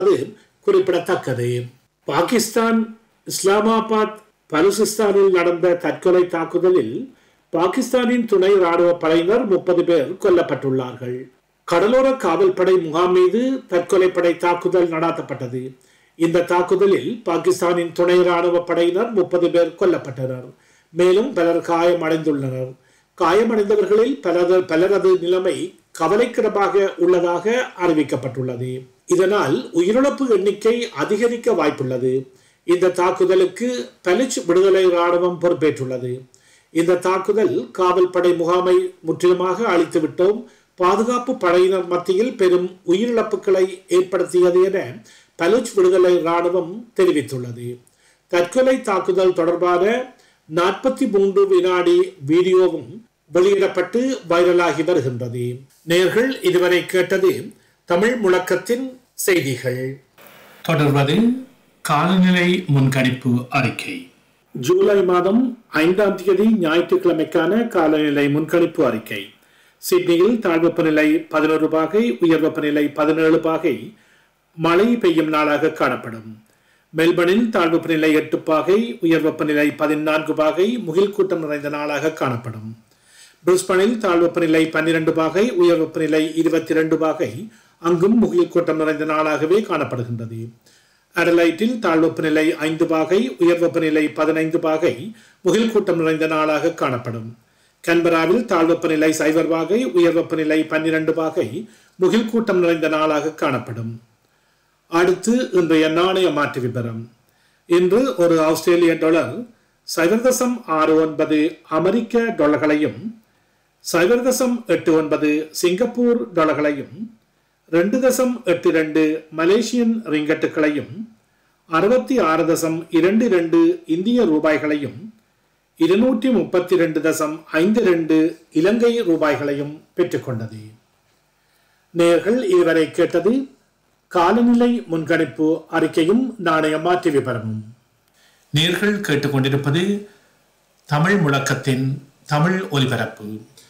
அது குறிப்பிடத்தக்கது பாகிஸ்தான் இஸ்லாமாபாத் பலுசிஸ்தானில் நடந்த தற்கொலை தாக்குதலில் பாகிஸ்தானின் துணை ராணுவ படையினர் முப்பது பேர் கொல்லப்பட்டுள்ளார்கள் கடலோர காவல்படை முகாம் மீது தற்கொலை படை தாக்குதல் நடாத்தப்பட்டது இந்த தாக்குதலில் பாகிஸ்தானின் துணை ராணுவ படையினர் முப்பது பேர் கொல்லப்பட்டனர் மேலும் பலர் காயமடைந்துள்ளனர் காயமடைந்தவர்களில் பலர் பலரது நிலைமை கவலைக்கிடமாக உள்ளதாக அறிவிக்கப்பட்டுள்ளது இதனால் உயிரிழப்பு எண்ணிக்கை அதிகரிக்க வாய்ப்புள்ளது இந்த தாக்குதலுக்கு பலிச் விடுதலை ராணுவம் பொறுப்பேற்றுள்ளது இந்த தாக்குதல் காவல்படை முகாமை முற்றிலுமாக அழித்துவிட்டோம் பாதுகாப்பு படையினர் மத்தியில் பெரும் உயிரிழப்புகளை ஏற்படுத்தியது என பலுச் விடுதலை ராணுவம் தெரிவித்துள்ளது தற்கொலை தாக்குதல் தொடர்பான நாற்பத்தி மூன்று வினாடி வீடியோவும் வெளியிடப்பட்டு வைரலாகி வருகின்றது நேர்கள் இதுவரை கேட்டது தமிழ் முழக்கத்தின் செய்திகள் தொடர்வது காலநிலை முன்கணிப்பு அறிக்கை ஜூலை மாதம் ஐந்தாம் தேதி ஞாயிற்றுக்கிழமைக்கான காலநிலை முன்கணிப்பு அறிக்கை சிட்னியில் தாழ்வெப்பநிலை பதினோரு பாகை உயர் வெப்பநிலை பதினேழு பாகை மழை பெய்யும் நாளாக காணப்படும் மெல்பர்னில் தாழ்வெப்பநிலை எட்டு பாகை உயர் வெப்பநிலை பதினான்கு பாகை முகில் கூட்டம் நிறைந்த நாளாக காணப்படும் பிரிஸ்பனில் தாழ்வெப்பநிலை பன்னிரண்டு பாகை உயர் வெப்பநிலை இருபத்தி இரண்டு பாகை அங்கும் முகில் கூட்டம் நிறைந்த நாளாகவே காணப்படுகின்றது அடலைட்டில் தாழ்வெப்பநிலை ஐந்து பாகை உயர் வெப்பநிலை பதினைந்து பாகை முகில் கூட்டம் நிறைந்த நாளாக காணப்படும் கன்பராவில் தாழ்வெப்பநிலை சைபர் பாகை உயர் வெப்பநிலை பன்னிரண்டு பாகை முகில் கூட்டம் நிறைந்த நாளாக காணப்படும் அடுத்து இன்றைய நாணய மாற்று விபரம் இன்று ஒரு ஆஸ்திரேலிய டாலர் சைபர் தசம் ஆறு ஒன்பது அமெரிக்க டாலர்களையும் சைபர் தசம் எட்டு ஒன்பது சிங்கப்பூர் டாலர்களையும் ரெண்டு தசம் எட்டு ரெண்டு மலேசியன் ரிங்கட்டுகளையும் அறுபத்தி ஆறு தசம் இரண்டு இரண்டு இந்திய ரூபாய்களையும் இருநூற்றி முப்பத்தி ரெண்டு தசம் ஐந்து ரெண்டு இலங்கை ரூபாய்களையும் பெற்றுக்கொண்டது நேர்கள் இதுவரை கேட்டது காலநிலை முன்கணிப்பு அறிக்கையும் நாணய மாற்று விபரமும் நேர்கள் கேட்டுக்கொண்டிருப்பது தமிழ் முழக்கத்தின் தமிழ் ஒலிபரப்பு